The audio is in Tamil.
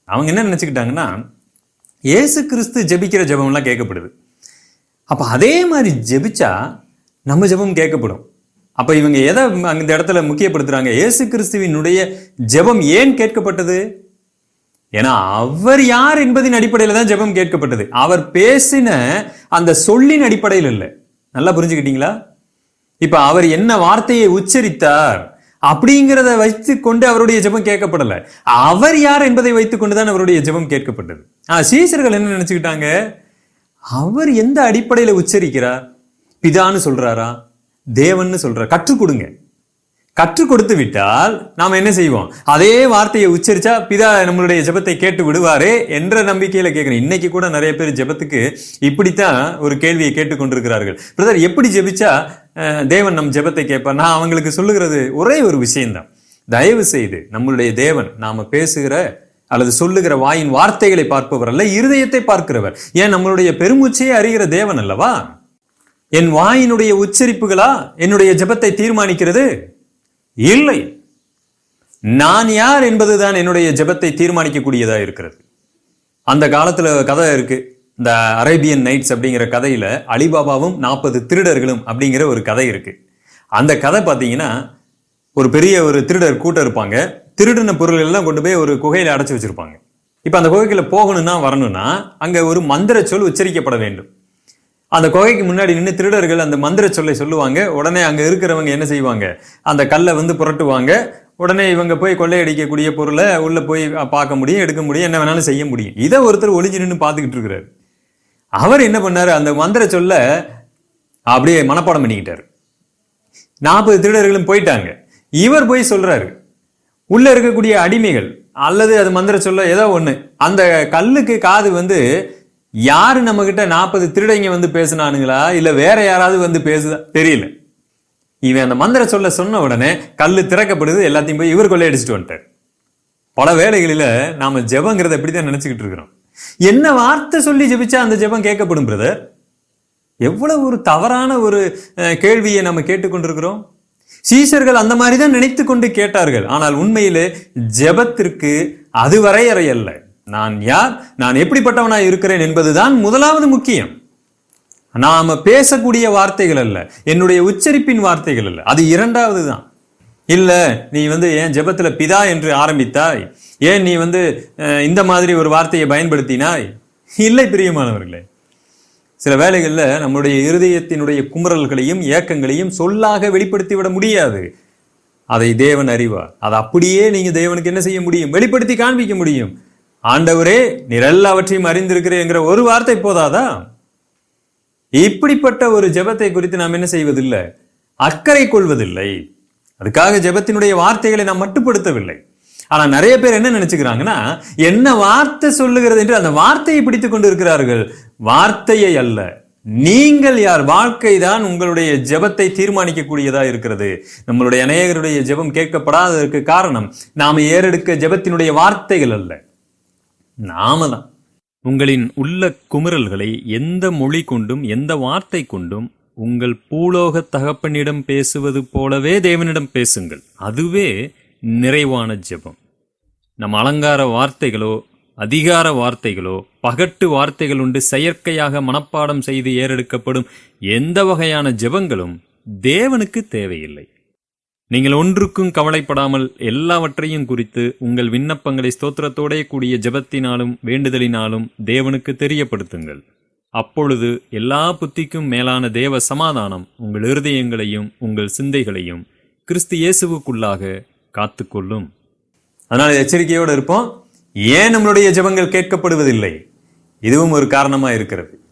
அவங்க என்ன நினைச்சுக்கிட்டாங்கன்னா இயேசு கிறிஸ்து ஜெபிக்கிற ஜெபம்லாம் கேட்கப்படுது அப்ப அதே மாதிரி ஜெபிச்சா நம்ம ஜெபம் கேட்கப்படும் அப்ப இவங்க எதை அந்த இடத்துல முக்கியப்படுத்துறாங்க இயேசு கிறிஸ்துவினுடைய ஜெபம் ஏன் கேட்கப்பட்டது ஏன்னா அவர் யார் என்பதின் அடிப்படையில் தான் ஜெபம் கேட்கப்பட்டது அவர் பேசின அந்த சொல்லின் அடிப்படையில் இல்லை நல்லா புரிஞ்சுக்கிட்டீங்களா இப்ப அவர் என்ன வார்த்தையை உச்சரித்தார் அப்படிங்கிறத வைத்துக் கொண்டு அவருடைய ஜெபம் கேட்கப்படல அவர் யார் என்பதை வைத்துக் கொண்டுதான் அவருடைய ஜெபம் கேட்கப்பட்டது ஆ சீசர்கள் என்ன நினைச்சுக்கிட்டாங்க அவர் எந்த அடிப்படையில உச்சரிக்கிறார் பிதான்னு சொல்றாரா தேவன்னு சொல்றார் கற்றுக் கொடுங்க கற்றுக் கொடுத்து விட்டால் நாம் என்ன செய்வோம் அதே வார்த்தையை உச்சரிச்சா பிதா நம்மளுடைய ஜெபத்தை கேட்டு விடுவாரே என்ற நம்பிக்கையில கேட்கிறேன் இன்னைக்கு கூட நிறைய பேர் ஜெபத்துக்கு இப்படித்தான் ஒரு கேள்வியை கேட்டுக்கொண்டிருக்கிறார்கள் பிரதர் எப்படி ஜெபிச்சா அஹ், தேவன் நம் ஜெபத்தை கேட்பார் நான் அவங்களுக்கு சொல்லுகிறது ஒரே ஒரு விஷயம்தான் தயவு செய்து நம்மளுடைய தேவன் நாம பேசுகிற அல்லது சொல்லுகிற வாயின் வார்த்தைகளை பார்ப்பவர் அல்ல இருதயத்தை பார்க்கிறவர் ஏன் நம்மளுடைய பெருமூச்சையே அறிகிற தேவன் அல்லவா என் வாயினுடைய உச்சரிப்புகளா என்னுடைய ஜெபத்தை தீர்மானிக்கிறது இல்லை நான் யார் என்பதுதான் என்னுடைய ஜெபத்தை தீர்மானிக்கக்கூடியதா இருக்கிறது அந்த காலத்துல கதை இருக்கு இந்த அரேபியன் நைட்ஸ் அப்படிங்கிற கதையில அலிபாபாவும் நாற்பது திருடர்களும் அப்படிங்கிற ஒரு கதை இருக்கு அந்த கதை பார்த்தீங்கன்னா ஒரு பெரிய ஒரு திருடர் கூட்டம் இருப்பாங்க திருடின பொருள் எல்லாம் கொண்டு போய் ஒரு குகையில அடைச்சு வச்சிருப்பாங்க இப்ப அந்த குகைக்குள்ள போகணும்னா வரணும்னா அங்க ஒரு மந்திர சொல் உச்சரிக்கப்பட வேண்டும் அந்த குகைக்கு முன்னாடி நின்று திருடர்கள் அந்த மந்திர சொல்லை சொல்லுவாங்க உடனே அங்க இருக்கிறவங்க என்ன செய்வாங்க அந்த கல்லை வந்து புரட்டுவாங்க உடனே இவங்க போய் கொள்ளையடிக்கக்கூடிய பொருளை உள்ள போய் பார்க்க முடியும் எடுக்க முடியும் என்ன வேணாலும் செய்ய முடியும் இதை ஒருத்தர் ஒளிஞ்சு நின்று பார்த்துக்கிட்டு இருக்கிறாரு அவர் என்ன பண்ணாரு அந்த மந்திர சொல்ல அப்படியே மனப்பாடம் பண்ணிக்கிட்டாரு நாற்பது திருடர்களும் போயிட்டாங்க இவர் போய் சொல்றாரு உள்ள இருக்கக்கூடிய அடிமைகள் அல்லது அது மந்திர சொல்ல ஏதோ ஒண்ணு அந்த கல்லுக்கு காது வந்து யாரு நம்ம கிட்ட நாற்பது திருடைங்க வந்து பேசுனானுங்களா இல்ல வேற யாராவது வந்து பேசுதா தெரியல இவன் அந்த மந்திர சொல்ல சொன்ன உடனே கல்லு திறக்கப்படுது எல்லாத்தையும் போய் இவர் கொள்ளையடிச்சிட்டு வந்துட்டார் பல வேளைகளில நாம ஜெபங்கிறத இப்படித்தான் நினைச்சுக்கிட்டு இருக்கிறோம் என்ன வார்த்தை சொல்லி ஜெபிச்சா அந்த ஜெபம் கேட்கப்படும் பிரதர் எவ்வளவு ஒரு தவறான ஒரு அஹ், கேள்வியை நம்ம கேட்டுக்கொண்டிருக்கிறோம் சீசர்கள் அந்த மாதிரி தான் நினைத்து கொண்டு கேட்டார்கள் ஆனால் உண்மையிலே ஜெபத்திற்கு அது வரையறை அல்ல நான் யார் நான் எப்படிப்பட்டவனாய் இருக்கிறேன் என்பதுதான் முதலாவது முக்கியம் நாம பேசக்கூடிய வார்த்தைகள் அல்ல என்னுடைய உச்சரிப்பின் வார்த்தைகள் அல்ல அது இரண்டாவது தான் இல்ல நீ வந்து ஏன் ஜெபத்துல பிதா என்று ஆரம்பித்தாய் ஏன் நீ வந்து அஹ், இந்த மாதிரி ஒரு வார்த்தையை பயன்படுத்தினாய் இல்லை பிரியமானவர்களே சில வேளைகள்ல நம்முடைய இருதயத்தினுடைய குமுறல்களையும் ஏக்கங்களையும் சொல்லாக வெளிப்படுத்தி விட முடியாது அதை தேவன் அறிவார் அதை அப்படியே நீங்க தேவனுக்கு என்ன செய்ய முடியும் வெளிப்படுத்தி காண்பிக்க முடியும் ஆண்டவரே நீர் எல்லாவற்றையும் அறிந்திருக்கிறேங்கிற ஒரு வார்த்தை போதாதா இப்படிப்பட்ட ஒரு ஜெபத்தை குறித்து நாம் என்ன செய்வதில்லை அக்கறை கொள்வதில்லை அதுக்காக ஜெபத்தினுடைய வார்த்தைகளை நாம் மட்டுப்படுத்தவில்லை ஆனா நிறைய பேர் என்ன நினைச்சுக்கிறாங்கன்னா என்ன வார்த்தை சொல்லுகிறது என்று அந்த வார்த்தையை பிடித்துக் கொண்டு இருக்கிறார்கள் வார்த்தையை அல்ல நீங்கள் யார் வாழ்க்கை தான் உங்களுடைய ஜெபத்தை தீர்மானிக்கக்கூடியதா இருக்கிறது நம்மளுடைய அநேகருடைய ஜெபம் கேட்கப்படாததற்கு காரணம் நாம ஏறெடுக்க ஜெபத்தினுடைய வார்த்தைகள் அல்ல நாம தான் உங்களின் உள்ள குமுறல்களை எந்த மொழி கொண்டும் எந்த வார்த்தை கொண்டும் உங்கள் பூலோக தகப்பனிடம் பேசுவது போலவே தேவனிடம் பேசுங்கள் அதுவே நிறைவான ஜெபம் நம் அலங்கார வார்த்தைகளோ அதிகார வார்த்தைகளோ பகட்டு வார்த்தைகள் உண்டு செயற்கையாக மனப்பாடம் செய்து ஏறெடுக்கப்படும் எந்த வகையான ஜெபங்களும் தேவனுக்கு தேவையில்லை நீங்கள் ஒன்றுக்கும் கவலைப்படாமல் எல்லாவற்றையும் குறித்து உங்கள் விண்ணப்பங்களை ஸ்தோத்திரத்தோடே கூடிய ஜெபத்தினாலும் வேண்டுதலினாலும் தேவனுக்கு தெரியப்படுத்துங்கள் அப்பொழுது எல்லா புத்திக்கும் மேலான தேவ சமாதானம் உங்கள் இருதயங்களையும் உங்கள் சிந்தைகளையும் கிறிஸ்து இயேசுவுக்குள்ளாக காத்துக்கொள்ளும் அதனால எச்சரிக்கையோடு இருப்போம் ஏன் நம்மளுடைய ஜெபங்கள் கேட்கப்படுவதில்லை இதுவும் ஒரு காரணமா இருக்கிறது